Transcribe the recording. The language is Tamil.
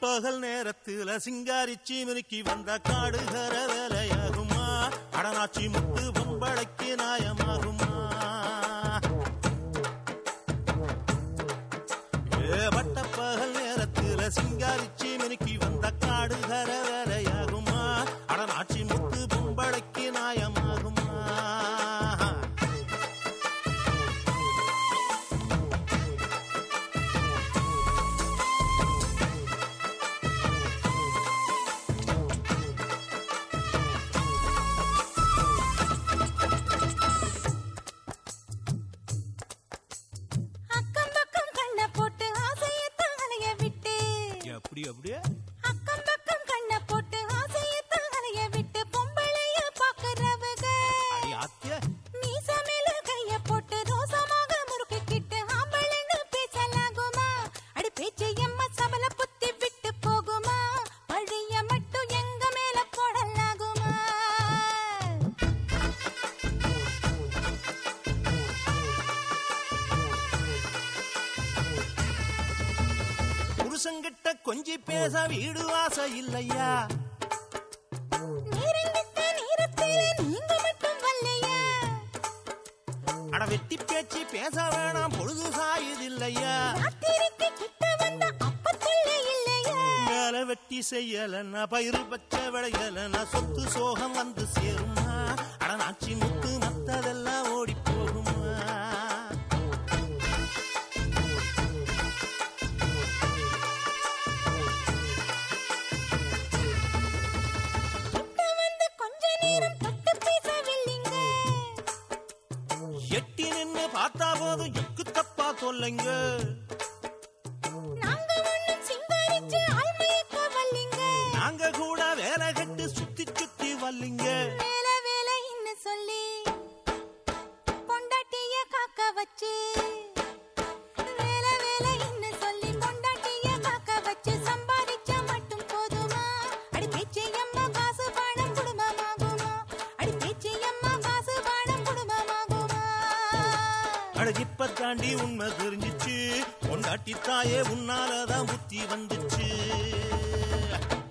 பட்டப்பகல் நேரத்துல சிங்காரிச்சி மினுக்கி வந்த காடுகர வேலையாகுமா அடனாச்சி முத்து பொம்பளைக்கு நாயமாகுமா ஏ பட்டப்பகல் நேரத்துல சிங்காரிச்சி மினுக்கி வந்த காடுகர வேலையாகுமா அடனாச்சி முத்து பொம்பளைக்கு நாயமாகுமா அக்கம் பக்கம் கண்ண போட்டு ஆசையத்தான் அலைய விட்டு அப்படி அப்படியே அக்கம் பக்கம் கண்ண போட்டு ஆசையத்தான் அலைய விட்டு பொம்பளைய பாக்குறவங்க அடி ஆத்திய மீச மேல கைய போட்டு ரோசமாக முறுக்கிக்கிட்டு ஆம்பளைன்னு பேசலாகுமா அடி பேச்சு எம்ம சபல புத்தி விட்டு போகுமா பழிய மட்டும் எங்க மேல போடலாகுமா புருஷங்கிட்ட கொஞ்சி பேச வீடு ஆசை இல்லையா நேரங்கிட்ட நேரத்திலே நீங்க மட்டும் வரலையா அட வெட்டி பேச்சு பேச வேணாம் பொழுது சாயுதில்லையா ராத்திரிக்கு கிட்ட வந்த அப்பத்துல இல்லையா மேல வெட்டி செய்யலன்னா பயிறு பச்சை விளையலன்னா சொத்து சோகம் வந்து சேருமா அட நாச்சி முத்து மத்ததெல்லாம் ஓடி போகுமா கிட்ட வந்து கொஞ்ச நேரம் தொட்டு பேசவில்லைங்க எட்டி நின்னு பார்த்தா போதும் எக்கு தப்பா சொல்லுங்க நாங்க ஒண்ணும் சிங்காரிச்சு ஆள்மயக்க வல்லிங்க நாங்க கூட வேலை கட்டு சுத்தி சுத்தி வல்லிங்க வேல வேலைன்னு சொல்லி பொண்டாட்டிய காக்க வச்சு வேல வேலைன்னு சொல்லி பொண்டாட்டிய காக்க வச்சு சம்பாதிச்சா மட்டும் போதுமா அடி பேச்சு அம்மா காசு பணம் குடும்பமாகுமா அடி பேச்சு அம்மா காசு பணம் குடும்பமாகுமா அட இப்ப தாண்டி உண்மை தெரிஞ்சிச்சு பொண்டாட்டி தாயே உன்னாலதான் புத்தி வந்துச்சு